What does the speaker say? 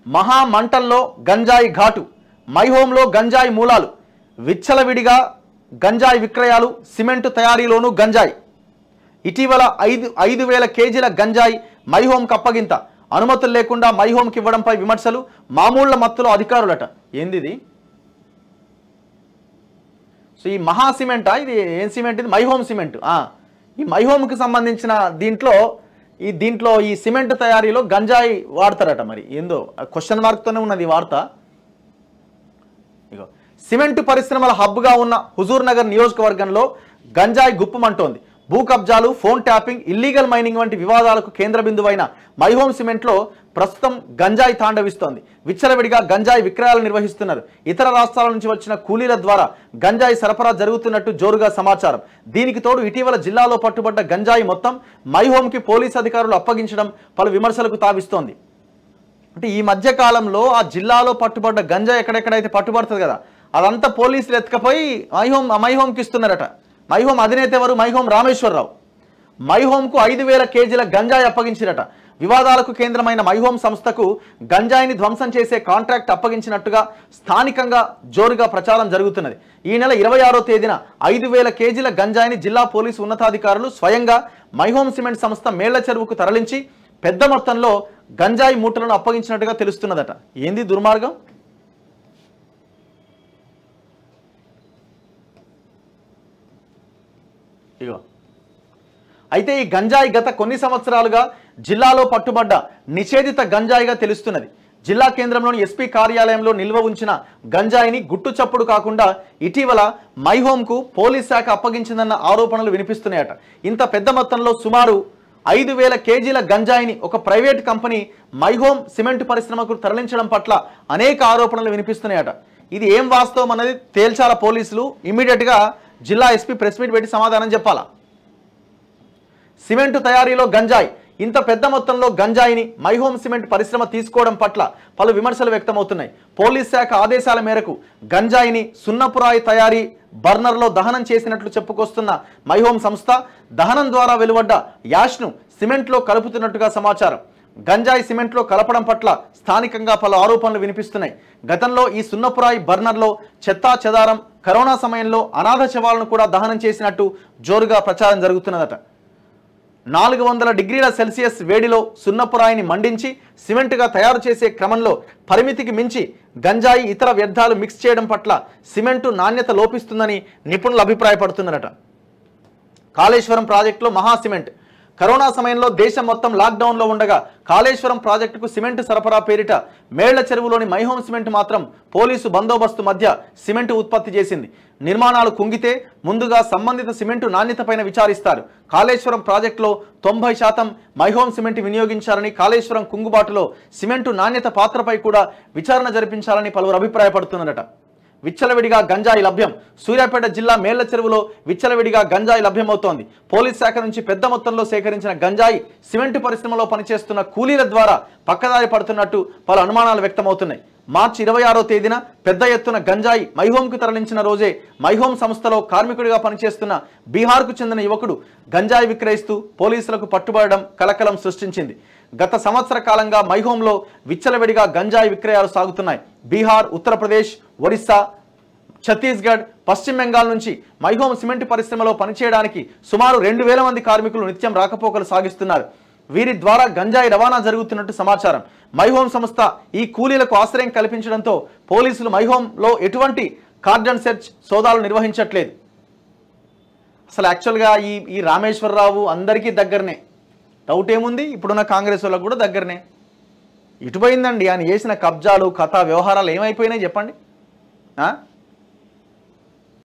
మహా మంటల్లో గంజాయి ఘాటు మైహోంలో గంజాయి మూలాలు విచ్చలవిడిగా గంజాయి విక్రయాలు సిమెంటు తయారీలోనూ గంజాయి ఇటీవల ఐదు ఐదు వేల కేజీల గంజాయి మైహోంకి అప్పగింత అనుమతులు లేకుండా మైహోంకి ఇవ్వడంపై విమర్శలు మామూళ్ల మత్తులో అధికారులట ఏంది ఇది సో ఈ మహా సిమెంటా ఇది ఏం సిమెంట్ ఇది మైహోమ్ సిమెంట్ ఆ, ఈ మైహోమ్కి సంబంధించిన దీంట్లో ఈ దీంట్లో ఈ సిమెంట్ తయారీలో గంజాయి వాడతారట మరి ఏందో క్వశ్చన్ మార్క్తోనే ఉన్నది ఈ వార్త ఇగో సిమెంట్ పరిశ్రమల హబ్గా ఉన్న హుజూర్ నగర్ నియోజకవర్గంలో గంజాయి గుప్పమంటోంది భూ కబ్జాలు ఫోన్ ట్యాపింగ్ ఇల్లీగల్ మైనింగ్ వంటి వివాదాలకు కేంద్ర బిందువైన మైహోమ్ సిమెంట్లో ప్రస్తుతం గంజాయి తాండవిస్తోంది విచ్చలవిడిగా గంజాయి విక్రయాలు నిర్వహిస్తున్నారు ఇతర రాష్ట్రాల నుంచి వచ్చిన కూలీల ద్వారా గంజాయి సరఫరా జరుగుతున్నట్టు జోరుగా సమాచారం దీనికి తోడు ఇటీవల జిల్లాలో పట్టుబడ్డ గంజాయి మొత్తం మైహోమ్కి పోలీస్ అధికారులు అప్పగించడం పలు విమర్శలకు తావిస్తోంది అంటే ఈ మధ్య కాలంలో ఆ జిల్లాలో పట్టుబడ్డ గంజా ఎక్కడెక్కడైతే పట్టుబడుతుంది కదా అదంతా పోలీసులు ఎత్తుకపోయి మైహోమ్ మైహోమ్కి ఇస్తున్నారట మైహోమ్ అధినేత ఎవరు మైహోమ్ రామేశ్వరరావు మైహోమ్కు ఐదు వేల కేజీల గంజాయి అప్పగించిరట వివాదాలకు కేంద్రమైన మైహోమ్ సంస్థకు గంజాయిని ధ్వంసం చేసే కాంట్రాక్ట్ అప్పగించినట్టుగా స్థానికంగా జోరుగా ప్రచారం జరుగుతున్నది ఈ నెల ఇరవై ఆరో తేదీన ఐదు వేల కేజీల గంజాయిని జిల్లా పోలీసు ఉన్నతాధికారులు స్వయంగా మైహోమ్ సిమెంట్ సంస్థ మేళ్ల చెరువుకు తరలించి పెద్ద మొత్తంలో గంజాయి మూటలను అప్పగించినట్టుగా తెలుస్తున్నదట ఏంది దుర్మార్గం ఇగో అయితే ఈ గంజాయి గత కొన్ని సంవత్సరాలుగా జిల్లాలో పట్టుబడ్డ నిషేధిత గంజాయిగా తెలుస్తున్నది జిల్లా కేంద్రంలోని ఎస్పీ కార్యాలయంలో నిల్వ ఉంచిన గంజాయిని గుట్టు చప్పుడు కాకుండా ఇటీవల మైహోమ్కు పోలీస్ శాఖ అప్పగించిందన్న ఆరోపణలు వినిపిస్తున్నాయట ఇంత పెద్ద మొత్తంలో సుమారు ఐదు వేల కేజీల గంజాయిని ఒక ప్రైవేట్ కంపెనీ మైహోమ్ సిమెంట్ పరిశ్రమకు తరలించడం పట్ల అనేక ఆరోపణలు వినిపిస్తున్నాయట ఇది ఏం వాస్తవం అన్నది తేల్చాల పోలీసులు ఇమ్మీడియట్గా జిల్లా ఎస్పీ ప్రెస్ మీట్ పెట్టి సమాధానం చెప్పాలా సిమెంటు తయారీలో గంజాయి ఇంత పెద్ద మొత్తంలో గంజాయిని మైహోమ్ సిమెంట్ పరిశ్రమ తీసుకోవడం పట్ల పలు విమర్శలు వ్యక్తమవుతున్నాయి పోలీస్ శాఖ ఆదేశాల మేరకు గంజాయిని సున్నపురాయి తయారీ బర్నర్లో దహనం చేసినట్లు చెప్పుకొస్తున్న మైహోమ్ సంస్థ దహనం ద్వారా వెలువడ్డ యాష్ను సిమెంట్లో కలుపుతున్నట్టుగా సమాచారం గంజాయి సిమెంట్లో కలపడం పట్ల స్థానికంగా పలు ఆరోపణలు వినిపిస్తున్నాయి గతంలో ఈ సున్నపురాయి బర్నర్లో చెత్తా చెదారం కరోనా సమయంలో అనాథ శవాలను కూడా దహనం చేసినట్టు జోరుగా ప్రచారం జరుగుతున్నదట నాలుగు వందల డిగ్రీల సెల్సియస్ వేడిలో సున్నపురాయిని మండించి సిమెంట్గా తయారు చేసే క్రమంలో పరిమితికి మించి గంజాయి ఇతర వ్యర్థాలు మిక్స్ చేయడం పట్ల సిమెంటు నాణ్యత లోపిస్తుందని నిపుణులు అభిప్రాయపడుతున్నారట కాళేశ్వరం ప్రాజెక్టులో మహా సిమెంట్ కరోనా సమయంలో దేశం మొత్తం లాక్డౌన్లో ఉండగా కాళేశ్వరం ప్రాజెక్టుకు సిమెంట్ సరఫరా పేరిట మేళ్ల చెరువులోని మైహోమ్ సిమెంట్ మాత్రం పోలీసు బందోబస్తు మధ్య సిమెంట్ ఉత్పత్తి చేసింది నిర్మాణాలు కుంగితే ముందుగా సంబంధిత సిమెంటు నాణ్యతపైన విచారిస్తారు కాళేశ్వరం ప్రాజెక్టులో తొంభై శాతం మైహోమ్ సిమెంట్ వినియోగించాలని కాళేశ్వరం కుంగుబాటులో సిమెంటు నాణ్యత పాత్రపై కూడా విచారణ జరిపించాలని పలువురు అభిప్రాయపడుతున్నారట విచ్చలవిడిగా గంజాయి లభ్యం సూర్యాపేట జిల్లా మేళ్ల చెరువులో విచ్చలవిడిగా గంజాయి లభ్యమవుతోంది పోలీస్ శాఖ నుంచి పెద్ద మొత్తంలో సేకరించిన గంజాయి సిమెంట్ పరిశ్రమలో పనిచేస్తున్న కూలీల ద్వారా పక్కదారి పడుతున్నట్టు పలు అనుమానాలు వ్యక్తమవుతున్నాయి మార్చి ఇరవై ఆరో తేదీన పెద్ద ఎత్తున గంజాయి మైహోంకు తరలించిన రోజే మైహోం సంస్థలో కార్మికుడిగా పనిచేస్తున్న బీహార్కు చెందిన యువకుడు గంజాయి విక్రయిస్తూ పోలీసులకు పట్టుబడడం కలకలం సృష్టించింది గత సంవత్సర కాలంగా మైహోంలో విచ్చలవిడిగా గంజాయి విక్రయాలు సాగుతున్నాయి బీహార్ ఉత్తరప్రదేశ్ ఒడిశా ఛత్తీస్గఢ్ పశ్చిమ బెంగాల్ నుంచి మైహోం సిమెంట్ పరిశ్రమలో పనిచేయడానికి సుమారు రెండు వేల మంది కార్మికులు నిత్యం రాకపోకలు సాగిస్తున్నారు వీరి ద్వారా గంజాయి రవాణా జరుగుతున్నట్టు సమాచారం మైహోం సంస్థ ఈ కూలీలకు ఆశ్రయం కల్పించడంతో పోలీసులు మైహోంలో ఎటువంటి కార్డన్ సెర్చ్ సోదాలు నిర్వహించట్లేదు అసలు యాక్చువల్గా ఈ ఈ రామేశ్వరరావు అందరికీ దగ్గరనే డౌట్ ఏముంది ఇప్పుడున్న కాంగ్రెస్ వాళ్ళకు కూడా దగ్గరనే ఇటుపోయిందండి ఆయన చేసిన కబ్జాలు కథ వ్యవహారాలు ఏమైపోయినాయి చెప్పండి ఆ?